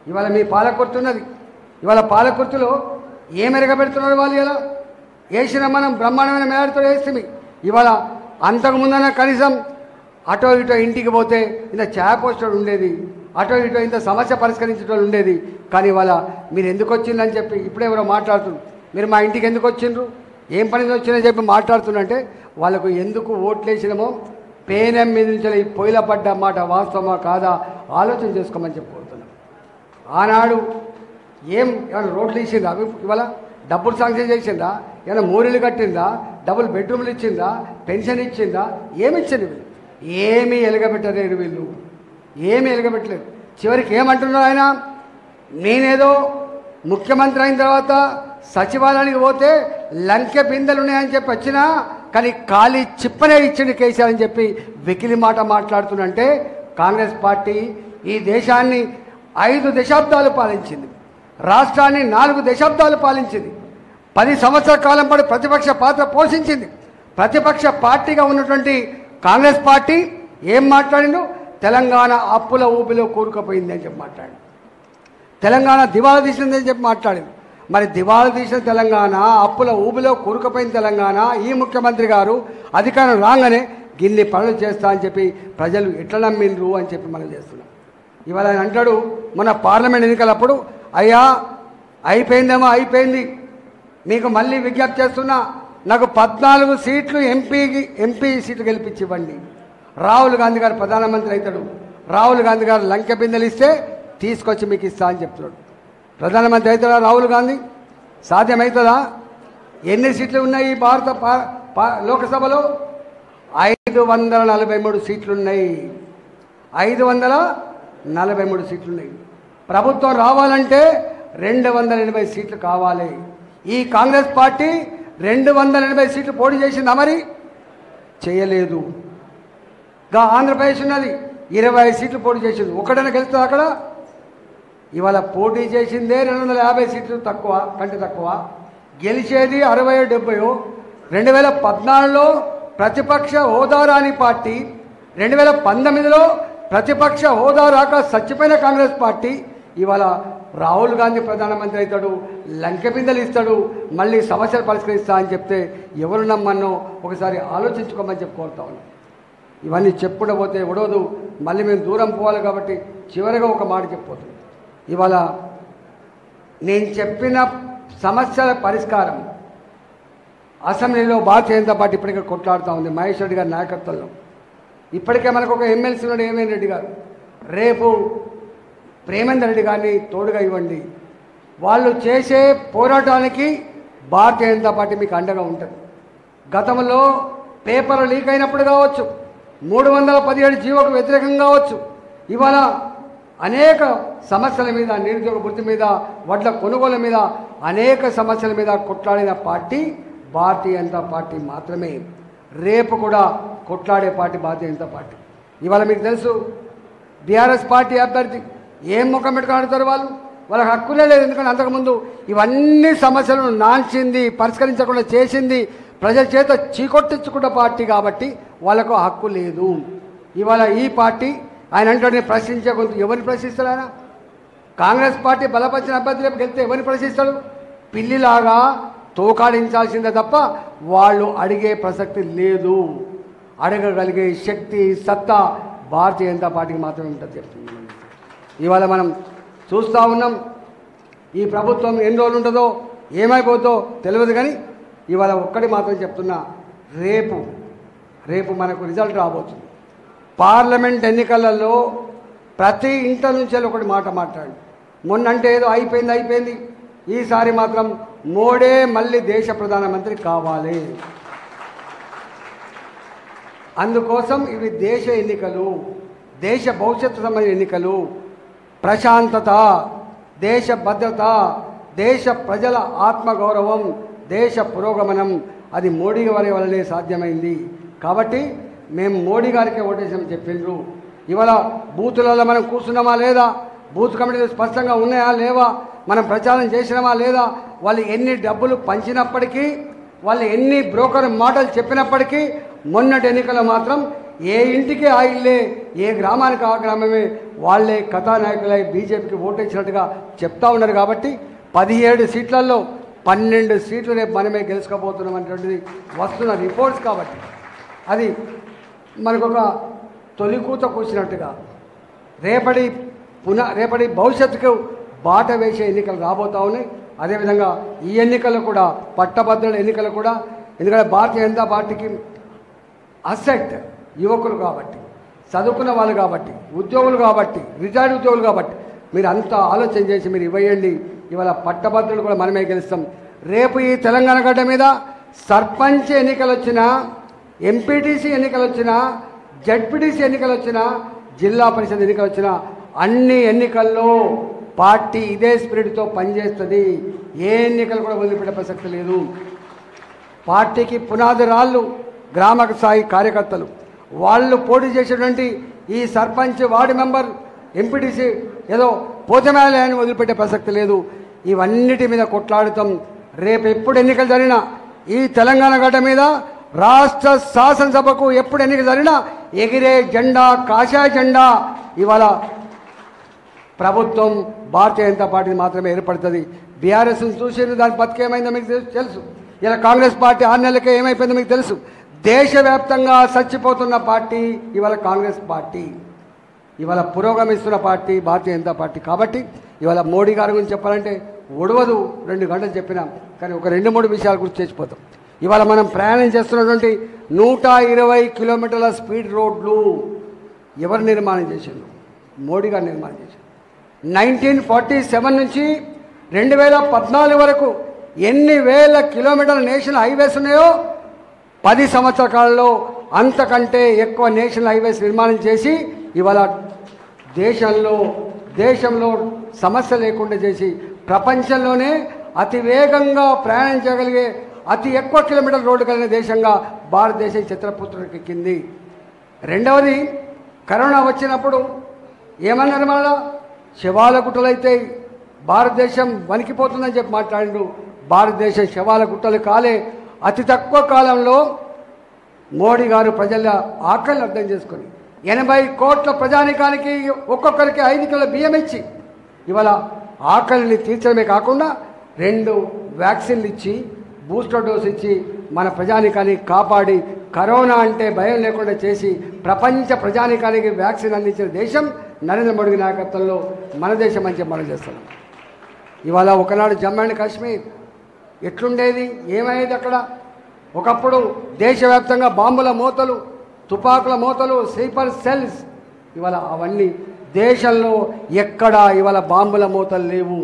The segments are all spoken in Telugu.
ఇవాళ మీ పాలకుర్తున్నది ఇవాళ పాలకుర్తులో ఏం ఎరగబెడుతున్నారు వాళ్ళు ఇలా వేసిన మనం బ్రహ్మాండమైన మేడతో వేస్తుంది ఇవాళ అంతకు ముందన కనీసం అటో ఇటో ఇంటికి పోతే ఇంత చేపోస్టోడు ఉండేది అటో ఇటో ఇంత సమస్య పరిష్కరించేటోళ్ళు ఉండేది కానీ ఇవాళ మీరు ఎందుకు వచ్చిందని చెప్పి ఇప్పుడే ఎవరో మాట్లాడుతున్నారు మీరు మా ఇంటికి ఎందుకు వచ్చిండ్రు ఏం పని మీద వచ్చిందని చెప్పి మాట్లాడుతున్నంటే వాళ్ళకు ఎందుకు ఓట్లేసినామో పేనం మీద నుంచి ఈ పొయ్యిల పడ్డ మాట వాస్తవమా కాదా ఆలోచన చేసుకోమని చెప్పి కోరుతున్నాం ఆనాడు ఏం ఏమైనా రోడ్లు ఇచ్చిందా అవి ఇవాళ డబ్బులు శాంక్షన్ చేసిందా ఏమైనా మూరీలు కట్టిందా డబుల్ బెడ్రూమ్లు ఇచ్చిందా పెన్షన్ ఇచ్చిందా ఏమి ఇచ్చింది వీళ్ళు ఏమీ ఎలగబెట్టలేరు వీళ్ళు ఏమీ ఎలగబెట్టలేరు చివరికి ఏమంటున్నారు ఆయన నేనేదో ముఖ్యమంత్రి అయిన తర్వాత సచివాలయానికి పోతే లంకె బిందెలు ఉన్నాయని చెప్పి వచ్చినా కానీ ఖాళీ చిప్పనే ఇచ్చింది కేసీఆర్ అని చెప్పి వెకిలి మాట మాట్లాడుతున్నంటే కాంగ్రెస్ పార్టీ ఈ దేశాన్ని ఐదు దశాబ్దాలు పాలించింది రాష్ట్రాన్ని నాలుగు దశాబ్దాలు పాలించింది పది సంవత్సరాల కాలం పాటు ప్రతిపక్ష పాత్ర పోషించింది ప్రతిపక్ష పార్టీగా ఉన్నటువంటి కాంగ్రెస్ పార్టీ ఏం మాట్లాడిందో తెలంగాణ అప్పుల ఊబిలో కూరుకుపోయింది అని చెప్పి మాట్లాడింది తెలంగాణ దివాళా తీసిందని చెప్పి మాట్లాడింది మరి దివాళా తీసిన తెలంగాణ అప్పుల ఊబిలో కూరుకుపోయిన తెలంగాణ ఈ ముఖ్యమంత్రి గారు అధికారం రాగానే గిన్ని పనులు చేస్తా అని చెప్పి ప్రజలు ఎట్లా నమ్మిండ్రు అని చెప్పి మనం చేస్తున్నాం ఇవాళ ఆయన అంటాడు మన పార్లమెంట్ ఎన్నికలప్పుడు అయ్యా అయిపోయిందేమో అయిపోయింది మీకు మళ్ళీ విజ్ఞప్తి చేస్తున్నా నాకు పద్నాలుగు సీట్లు ఎంపీకి ఎంపీ సీట్లు గెలిపించి ఇవ్వండి రాహుల్ గాంధీ గారు ప్రధానమంత్రి అవుతాడు రాహుల్ గాంధీ గారు లంకె బిందెలు ఇస్తే తీసుకొచ్చి మీకు ఇస్తా అని చెప్తున్నాడు ప్రధానమంత్రి అవుతాడా రాహుల్ గాంధీ సాధ్యమవుతుందా ఎన్ని సీట్లు ఉన్నాయి ఈ భారత పా- పా- లోకసభలో ఐదు వందల నలభై మూడు సీట్లు ఉన్నాయి ఐదు వందల నలభై మూడు సీట్లు ఉన్నాయి ప్రభుత్వం రావాలంటే రెండు వందల ఎనభై సీట్లు కావాలి ఈ కాంగ్రెస్ పార్టీ రెండు వందల ఎనభై సీట్లు పోటీ చేసిందా మరి చేయలేదు గా ఆంధ్రప్రదేశ్ ఉన్నది ఇరవై ఐదు సీట్లు పోటీ చేసింది ఒకటైనా గెలుస్తుంది అక్కడ ఇవాళ పోటీ చేసిందే రెండు వందల యాభై సీట్లు తక్కువ కంటే తక్కువ గెలిచేది అరవై డెబ్బయో రెండు వేల పద్నాలుగులో ప్రతిపక్ష హోదా రాని పార్టీ రెండు వేల పంతొమ్మిదిలో ప్రతిపక్ష హోదా రాక చచ్చిపోయిన కాంగ్రెస్ పార్టీ ఇవాళ రాహుల్ గాంధీ ప్రధానమంత్రి అవుతాడు లంకె బిందెలు ఇస్తాడు మళ్ళీ సమస్యలు పరిష్కరిస్తా అని చెప్తే ఎవరు నమ్మన్నో ఒకసారి ఆలోచించుకోమని చెప్పి కోరుతా ఉన్నాం ఇవన్నీ చెప్పుకుంటూ పోతే ఉడవదు మళ్ళీ మేము దూరం పోవాలి కాబట్టి చివరిగా ఒక మాట చెప్పబోతుంది ఇవాళ నేను చెప్పిన సమస్యల పరిష్కారం అసెంబ్లీలో భారతీయ జనతా పార్టీ ఇప్పటికే కొట్లాడుతూ ఉంది మహేష్ రెడ్డి గారి నాయకత్వంలో ఇప్పటికే మనకు ఒక ఎమ్మెల్సీ ఉన్నాడు ఏమేన్ రెడ్డి గారు రేపు ప్రేమేందర్ రెడ్డి గారిని తోడుగా ఇవ్వండి వాళ్ళు చేసే పోరాటానికి భారతీయ జనతా పార్టీ మీకు అండగా ఉంటుంది గతంలో పేపర్ లీక్ అయినప్పుడు కావచ్చు మూడు వందల పదిహేడు జీవోకు వ్యతిరేకంగా కావచ్చు ఇవాళ అనేక సమస్యల మీద నిరుద్యోగ వృత్తి మీద వడ్ల కొనుగోలు మీద అనేక సమస్యల మీద కొట్లాడిన పార్టీ భారతీయ జనతా పార్టీ మాత్రమే రేపు కూడా కొట్లాడే పార్టీ భారతీయ జనతా పార్టీ ఇవాళ మీకు తెలుసు బీఆర్ఎస్ పార్టీ అభ్యర్థి ఏం ముఖం పెట్టుకుని ఆడుతారు వాళ్ళు వాళ్ళకి హక్కులే లేదు ఎందుకంటే అంతకుముందు ఇవన్నీ సమస్యలను నాల్చింది పరిష్కరించకుండా చేసింది ప్రజల చేత చీకొట్టించుకున్న పార్టీ కాబట్టి వాళ్ళకు హక్కు లేదు ఇవాళ ఈ పార్టీ ఆయన అంటాడు "నేను ప్రశ్నించే కొంత ఎవరిని ప్రశ్నిస్తాడు ఆయన కాంగ్రెస్ పార్టీ బలపరిచిన అభ్యర్థి రేపు గెలిస్తే ఎవరిని ప్రశ్నిస్తాడు పిల్లిలాగా తోకాడించాల్సిందే తప్ప వాళ్ళు అడిగే ప్రసక్తి లేదు అడగగలిగే శక్తి సత్తా భారతీయ జనతా పార్టీకి మాత్రమే ఉంటుంది చెప్తుంది ఇవాళ మనం చూస్తూ ఉన్నాం ఈ ప్రభుత్వం ఎన్ని రోజులు ఉంటుందో ఏమైపోతుందో తెలియదు కానీ ఇవాళ ఒక్కటి మాత్రం చెప్తున్నా రేపు రేపు మనకు రిజల్ట్ రాబోతుంది పార్లమెంట్ ఎన్నికలలో ప్రతి ఇంట నుంచి ఒకటి మాట మాట్లాడు మొన్నంటే ఏదో అయిపోయింది అయిపోయింది ఈసారి మాత్రం మోడే మళ్ళీ దేశ ప్రధానమంత్రి కావాలి అందుకోసం ఇవి దేశ ఎన్నికలు దేశ భవిష్యత్తు సంబంధించిన ఎన్నికలు ప్రశాంతత దేశ భద్రత దేశ ప్రజల ఆత్మగౌరవం దేశ పురోగమనం అది మోడీ గారి వల్లనే సాధ్యమైంది కాబట్టి మేము మోడీ గారికి ఓటేసామని చెప్పిండ్రు ఇవాళ బూతులలో మనం కూర్చున్నామా లేదా బూత్ కమిటీలు స్పష్టంగా ఉన్నాయా లేవా మనం ప్రచారం చేసినామా లేదా వాళ్ళు ఎన్ని డబ్బులు పంచినప్పటికీ వాళ్ళు ఎన్ని బ్రోకర్ మాటలు చెప్పినప్పటికీ మొన్నటి ఎన్నికల్లో మాత్రం ఏ ఇంటికి ఆ ఇల్లే ఏ గ్రామానికి ఆ గ్రామమే వాళ్ళే కథానాయకులై బీజేపీకి ఓటేసినట్టుగా చెప్తా ఉన్నారు కాబట్టి పదిహేడు సీట్లలో పన్నెండు సీట్లు రేపు మనమే గెలుచుకోబోతున్నాం అనేటువంటిది వస్తున్న రిపోర్ట్స్ కాబట్టి అది మనకొక తొలికూత కూర్చున్నట్టుగా రేపటి పున రేపటి భవిష్యత్తుకు బాట వేసే ఎన్నికలు రాబోతా ఉన్నాయి అదేవిధంగా ఈ ఎన్నికలు కూడా పట్టభద్రుల ఎన్నికలు కూడా ఎందుకంటే భారతీయ జనతా పార్టీకి అసెట్ యువకులు కాబట్టి చదువుకున్న వాళ్ళు కాబట్టి ఉద్యోగులు కాబట్టి రిటైర్డ్ ఉద్యోగులు కాబట్టి మీరు అంతా ఆలోచన చేసి మీరు ఇవ్వేయండి ఇవాళ పట్టభద్రులు కూడా మనమే గెలుస్తాం రేపు ఈ తెలంగాణ గడ్డ మీద సర్పంచ్ ఎన్నికలు వచ్చినా ఎంపీటీసీ ఎన్నికలు వచ్చినా జడ్పీటీసీ ఎన్నికలు వచ్చినా జిల్లా పరిషత్ ఎన్నికలు వచ్చినా అన్ని ఎన్నికల్లో పార్టీ ఇదే స్పిరిట్తో పనిచేస్తుంది ఏ ఎన్నికలు కూడా వదిలిపెట్టే ప్రసక్తి లేదు పార్టీకి పునాది రాళ్ళు గ్రామ స్థాయి కార్యకర్తలు వాళ్ళు పోటీ చేసేటువంటి ఈ సర్పంచ్ వార్డు మెంబర్ ఎంపీటీసీ ఏదో పోతమేళని వదిలిపెట్టే ప్రసక్తి లేదు ఇవన్నిటి మీద కొట్లాడుతాం రేపు ఎప్పుడు ఎన్నికలు జరిగినా ఈ తెలంగాణ గడ్డ మీద రాష్ట్ర శాసనసభకు ఎప్పుడు ఎన్నిక జరిగినా ఎగిరే జెండా కాషాయ జెండా ఇవాళ ప్రభుత్వం భారతీయ జనతా పార్టీ మాత్రమే ఏర్పడుతుంది బీఆర్ఎస్ చూసి దాని బతికేమైందో మీకు తెలుసు- తెలుసు ఇలా కాంగ్రెస్ పార్టీ ఆరు నెలలకే ఏమైపోయిందో మీకు తెలుసు దేశవ్యాప్తంగా చచ్చిపోతున్న పార్టీ ఇవాళ కాంగ్రెస్ పార్టీ ఇవాళ పురోగమిస్తున్న పార్టీ భారతీయ జనతా పార్టీ కాబట్టి ఇవాళ మోడీ గారి గురించి చెప్పాలంటే ఒడవదు రెండు గంటలు చెప్పినా కానీ ఒక రెండు మూడు విషయాల గురించి చచ్చిపోతాం ఇవాళ మనం ప్రయాణం చేస్తున్నటువంటి నూట ఇరవై కిలోమీటర్ల స్పీడ్ రోడ్లు ఎవరు నిర్మాణం చేసిండు మోడీ గారు నిర్మాణం చేశారు నైన్టీన్ ఫార్టీ సెవెన్ నుంచి రెండు వేల పద్నాలుగు వరకు ఎన్ని వేల కిలోమీటర్ల నేషనల్ హైవేస్ ఉన్నాయో పది సంవత్సరాల కాలంలో అంతకంటే ఎక్కువ నేషనల్ హైవేస్ నిర్మాణం చేసి ఇవాళ దేశంలో దేశంలో సమస్య లేకుండా చేసి ప్రపంచంలోనే అతి వేగంగా ప్రయాణం చేయగలిగే అతి ఎక్కువ కిలోమీటర్ రోడ్డు కలిగిన దేశంగా భారతదేశం చిత్రపుత్రుడికెక్కింది రెండవది కరోనా వచ్చినప్పుడు ఏమన్నారు మళ్ళా శవాల గుట్టలైతే భారతదేశం వణికిపోతుందని చెప్పి మాట్లాడిండు భారతదేశం శవాల గుట్టలు కాలే అతి తక్కువ కాలంలో మోడీ గారు ప్రజల ఆకలిని అర్థం చేసుకొని ఎనభై కోట్ల ప్రజానికానికి ఒక్కొక్కరికి ఐదు కిలో బియ్యం ఇచ్చి ఇవాళ ఆకలిని తీర్చడమే కాకుండా రెండు వ్యాక్సిన్లు ఇచ్చి బూస్టర్ డోస్ ఇచ్చి మన ప్రజానికాన్ని కాపాడి కరోనా అంటే భయం లేకుండా చేసి ప్రపంచ ప్రజానికానికి వ్యాక్సిన్ అందించిన దేశం నరేంద్ర మోడీ నాయకత్వంలో మన దేశం అని చెప్పి మనం చేస్తున్నాం ఇవాళ ఒకనాడు జమ్మూ అండ్ కాశ్మీర్ ఎట్లుండేది ఏమయ్యేది అక్కడ ఒకప్పుడు దేశవ్యాప్తంగా బాంబుల మూతలు తుపాకుల మూతలు స్లీపర్ సెల్స్ ఇవాళ అవన్నీ దేశంలో ఎక్కడా ఇవాళ బాంబుల మూతలు లేవు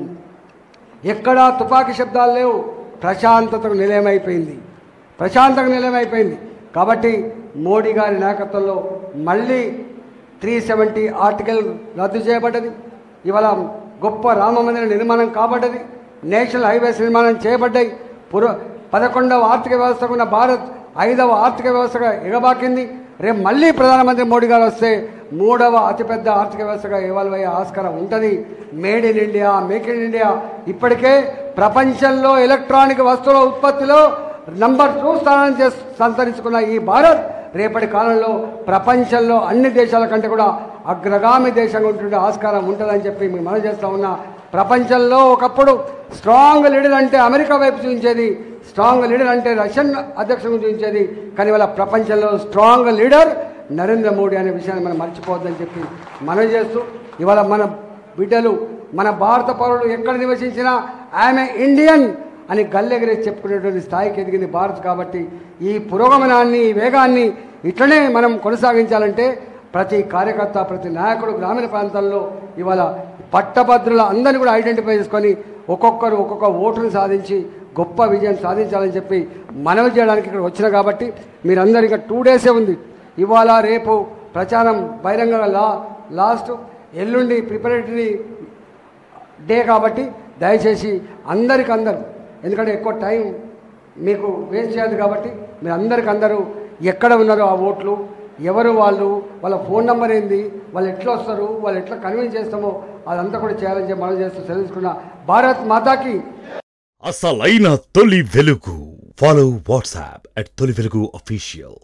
ఎక్కడా తుపాకీ శబ్దాలు లేవు ప్రశాంతతకు నిలయమైపోయింది ప్రశాంతకు నిలయమైపోయింది కాబట్టి మోడీ గారి నాయకత్వంలో మళ్ళీ త్రీ సెవెంటీ ఆర్టికల్ రద్దు చేయబడ్డది ఇవాళ గొప్ప రామ మందిర నిర్మాణం కాబడ్డది నేషనల్ హైవేస్ నిర్మాణం చేయబడ్డాయి పుర పదకొండవ ఆర్థిక వ్యవస్థకు ఉన్న భారత్ ఐదవ ఆర్థిక వ్యవస్థగా ఎగబాకింది రేపు మళ్ళీ ప్రధానమంత్రి మోడీ గారు వస్తే మూడవ అతిపెద్ద ఆర్థిక వ్యవస్థగా ఇవాల్వ్ అయ్యే ఆస్కారం ఉంటుంది made in India make in India ఇప్పటికే ప్రపంచంలో ఎలక్ట్రానిక్ వస్తువుల ఉత్పత్తిలో నంబర్ టూ స్థానాన్ని చేస్- సంతరించుకున్న ఈ భారత్ రేపటి కాలంలో ప్రపంచంలో అన్ని దేశాల కంటే కూడా అగ్రగామి దేశంగా ఉంటుండే ఆస్కారం ఉంటుందని చెప్పి మేము మనం చేస్తా ఉన్నా ప్రపంచంలో ఒకప్పుడు స్ట్రాంగ్ లీడర్ అంటే అమెరికా వైపు చూపించేది స్ట్రాంగ్ లీడర్ అంటే రష్యన్ అధ్యక్షుడు చూపించేది కానీ వాళ్ళ ప్రపంచంలో స్ట్రాంగ్ లీడర్ నరేంద్ర మోడీ అనే విషయాన్ని మనం మర్చిపోవద్దని చెప్పి మనం చేస్తూ ఇవాళ మన బిడ్డలు మన భారత పౌరులు ఎక్కడ నివసించినా ఆమె ఇండియన్ అని గల్లెగిరేసి చెప్పుకునేటువంటి స్థాయికి ఎదిగింది భారత్ కాబట్టి ఈ పురోగమనాన్ని ఈ వేగాన్ని ఇట్లనే మనం కొనసాగించాలంటే ప్రతి కార్యకర్త ప్రతి నాయకుడు గ్రామీణ ప్రాంతాల్లో ఇవాళ పట్టభద్రుల అందరినీ కూడా ఐడెంటిఫై చేసుకొని ఒక్కొక్కరు ఒక్కొక్క ఓటును సాధించి గొప్ప విజయం సాధించాలని చెప్పి మనవి చేయడానికి ఇక్కడ వచ్చిన కాబట్టి మీరందరూ ఇంకా టూ డేసే ఉంది ఇవాళ రేపు ప్రచారం బహిరంగ లా లాస్ట్ ఎల్లుండి ప్రిపరేటరీ డే కాబట్టి దయచేసి అందరికి అందరు ఎందుకంటే ఎక్కువ టైం మీకు వేస్ట్ చేయదు కాబట్టి మీరు అందరికి అందరూ ఎక్కడ ఉన్నారో ఆ ఓట్లు ఎవరు వాళ్ళు వాళ్ళ ఫోన్ నెంబర్ ఏంది వాళ్ళు ఎట్లా వస్తారు వాళ్ళు ఎట్లా కన్విన్స్ చేస్తామో అదంతా కూడా చేయాలని చెప్పి మనం చేస్తూ తెలుసుకున్న భారత్ మాతాకి అసలైన తొలి వెలుగు ఫాలో వాట్సాప్ అట్ తొలి వెలుగు అఫీషియల్